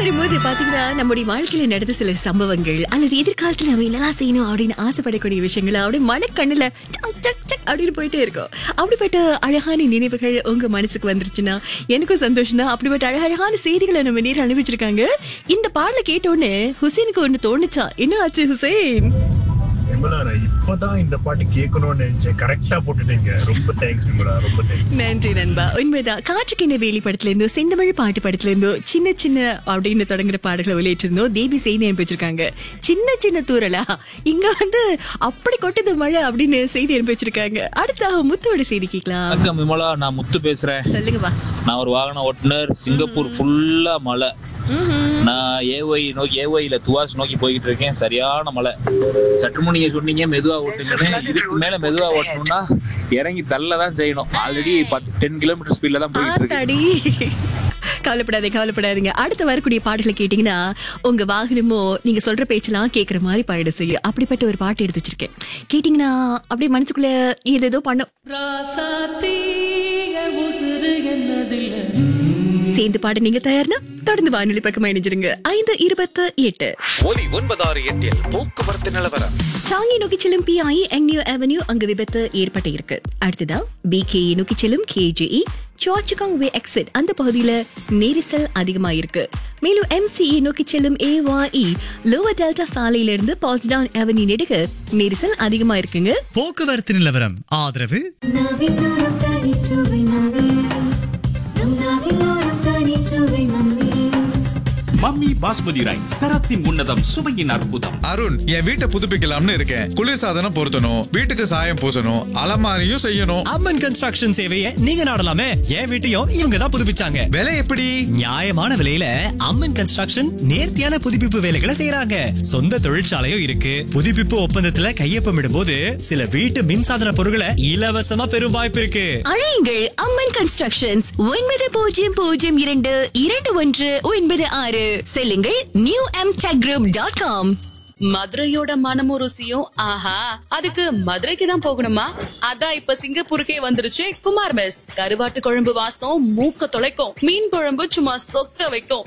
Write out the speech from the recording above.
வளரும் போது பாத்தீங்கன்னா நம்முடைய வாழ்க்கையில நடந்த சில சம்பவங்கள் அல்லது எதிர்காலத்துல நம்ம என்னெல்லாம் செய்யணும் அப்படின்னு ஆசைப்படக்கூடிய விஷயங்களை அப்படியே மனக்கண்ணுல சக் சக் சக் அப்படின்னு போயிட்டே இருக்கும் அப்படிப்பட்ட அழகான நினைவுகள் உங்க மனசுக்கு வந்துருச்சுன்னா எனக்கும் சந்தோஷம் தான் அப்படிப்பட்ட அழகழகான செய்திகளை நம்ம நேரம் அனுப்பிச்சிருக்காங்க இந்த பாடலை கேட்டோன்னு ஹுசேனுக்கு ஒண்ணு தோணுச்சா என்ன ஆச்சு ஹுசேன் விமலா நான் இப்பதான் இந்த பாட்டு கேட்கணும்னு நினைச்சேன் கரெக்டா போட்டுட்டீங்க ரொம்ப தேங்க்ஸ் விமலா ரொம்ப தேங்க்ஸ் நன்றி நண்பா உண்மைதான் காற்றுக்கிண்ண வேலி படத்துல இருந்தோ செந்தமிழ் பாட்டு படத்துல இருந்தோ சின்ன சின்ன அப்படின்னு தொடங்குற பாடல்களை வெளியிட்டிருந்தோம் தேவி செய்தி அனுப்பிச்சிருக்காங்க சின்ன சின்ன தூரலா இங்க வந்து அப்படி கொட்டுது மழை அப்படின்னு செய்தி அனுப்பி வச்சிருக்காங்க அடுத்த முத்தோட செய்தி கேட்கலாம் வணக்கம் விமலா நான் முத்து பேசுறேன் சொல்லுங்கப்பா நான் ஒரு வாகன ஓட்டுநர் சிங்கப்பூர் ஃபுல்லா மழை நான் ஏஒய் நோக்கி ஏஒய்ல துவாஸ் நோக்கி போய்கிட்டு இருக்கேன் சரியான மழை சற்று முன் நீங்க சொன்னீங்க மெதுவா ஓட்டுங்கன்னு இதுக்கு மேல மெதுவா ஓட்டணும்னா இறங்கி தள்ள தான் செய்யணும் ஆல்ரெடி பத்து டென் கிலோமீட்டர் ஸ்பீட்ல தான் போயிட்டு இருக்கு ஆத்தாடி கவலைப்படாதீங்க கவலைப்படாதீங்க அடுத்து வரக்கூடிய பாடல்களை கேட்டீங்கன்னா உங்க வாகனமோ நீங்க சொல்ற பேச்செல்லாம் கேக்குற மாதிரி பாயிட செய்யும் அப்படிப்பட்ட ஒரு பாட்டு எடுத்து வச்சிருக்கேன் கேட்டீங்கன்னா அப்படியே மனசுக்குள்ள ஏதேதோ பண்ண சேர்ந்து பாட நீங்க தயார்னா தொடர்ந்து வானொலி பக்கம் இணைஞ்சிருங்க ஐந்து இருபத்து எட்டு ஒலி ஒன்பதாறு எட்டில் போக்குவரத்து நிலவரம் சாங்கி நோக்கி செல்லும் பிஐ எங்னியூ அவென்யூ அங்கு விபத்து ஏற்பட்டு இருக்கு அடுத்ததா பிகேஇ நோக்கி செல்லும் கேஜிஇ சாச்சுகாங் வே எக்ஸிட் அந்த பகுதியில நெரிசல் அதிகமா இருக்கு மேலும் எம்சிஇ நோக்கி செல்லும் ஏவாஇ லோவர் டெல்டா சாலையிலிருந்து பால்ஸ்டவுன் அவென்யூ நெடுக நெரிசல் அதிகமா இருக்குங்க போக்குவரத்து நிலவரம் ஆதரவு நாவிலோரம் தனிச்சுவை மம்மீஸ் நம் நாவிலோரம் தனிச்சுவை மம்மீஸ் மம்மி பாஸ்மதி ரைஸ் தரத்தின் உன்னதம் சுவையின் அற்புதம் அருண் என் வீட்டை புதுப்பிக்கலாம்னு இருக்கேன் குளிர்சாதனம் பொருத்தணும் வீட்டுக்கு சாயம் பூசணும் அலமாரியும் செய்யணும் அம்மன் கன்ஸ்ட்ரக்ஷன் சேவையை நீங்க நாடலாமே என் வீட்டையும் இவங்க தான் புதுப்பிச்சாங்க விலை எப்படி நியாயமான விலையில அம்மன் கன்ஸ்ட்ரக்ஷன் நேர்த்தியான புதுப்பிப்பு வேலைகளை செய்யறாங்க சொந்த தொழிற்சாலையும் இருக்கு புதுப்பிப்பு ஒப்பந்தத்துல கையொப்பமிடும் போது சில வீட்டு மின்சாதன பொருட்களை இலவசமா பெறும் வாய்ப்பு இருக்கு அழையுங்கள் அம்மன் கன்ஸ்ட்ரக்ஷன்ஸ் ஒன்பது பூஜ்ஜியம் பூஜ்ஜியம் இரண்டு இரண்டு ஒன்று ஒன்பது ஆறு செல்லுங்கள் new M tech group dot com மதுரையோட மனமும் ருசியும் ஆஹா அதுக்கு மதுரைக்கு தான் போகணுமா அதான் இப்ப சிங்கப்பூருக்கே வந்துருச்சு குமார் மெஸ் கருவாட்டு குழம்பு வாசம் மூக்க தொலைக்கும் மீன் குழம்பு சும்மா சொக்க வைக்கும்